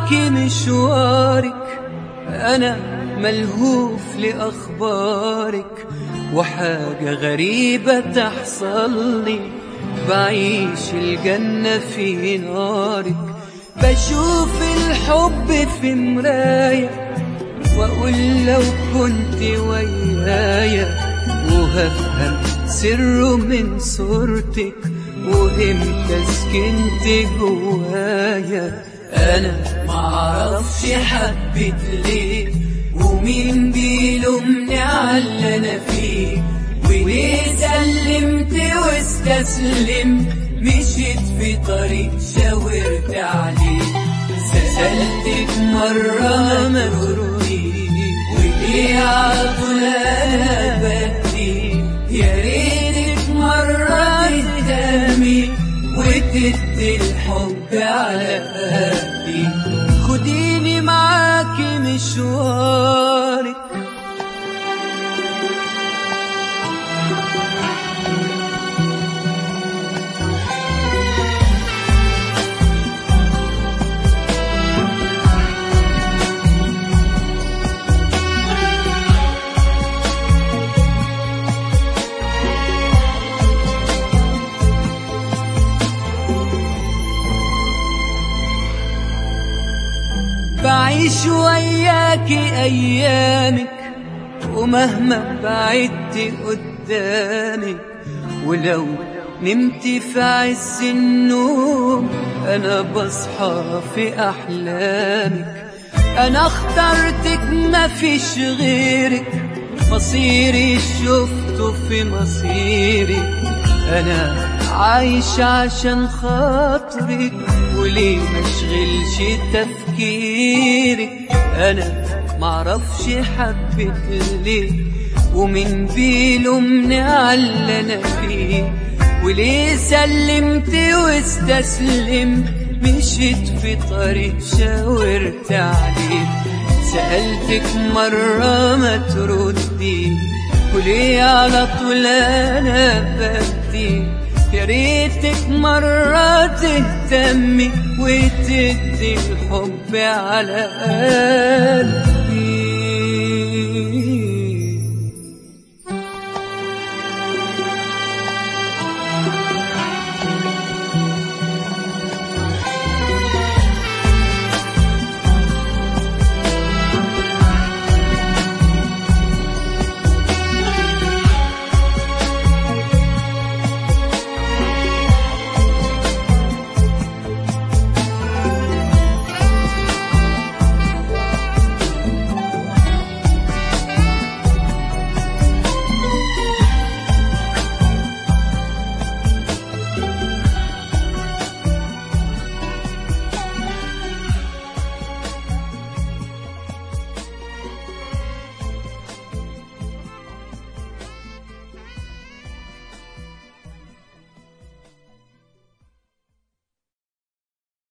معاكي مشوارك أنا ملهوف لأخبارك وحاجة غريبة تحصل لي بعيش الجنة في نارك بشوف الحب في مراية وأقول لو كنت ويايا وهفهم سره من صورتك وامتى سكنت جوايا انا معرفش حبيت ليه ومين بيلومني على اللي انا فيه وليه سلمت واستسلمت مشيت في طريق شاورت عليه سألتك مرة ما تردي وليه على طول انا بدي يا ريتك مرة تهتمي وتدي الحب على قلبي خديني معاكي مشوارك بعيش وياكي أيامك ومهما بعدت قدامك ولو نمت في عز النوم أنا بصحى في أحلامك أنا اخترتك مفيش غيرك مصيري شفته في مصيري أنا عايش عشان خاطرك وليه مشغلش تفكيرك أنا معرفش حبيت ليه ومن بيلومني على اللي أنا فيه وليه سلمت واستسلمت مشيت في طريق شاورت عليه سألتك مرة ما تردي وليه على طول أنا بدي يا ريتك مرة تهتمي وتدي الحب على قلبي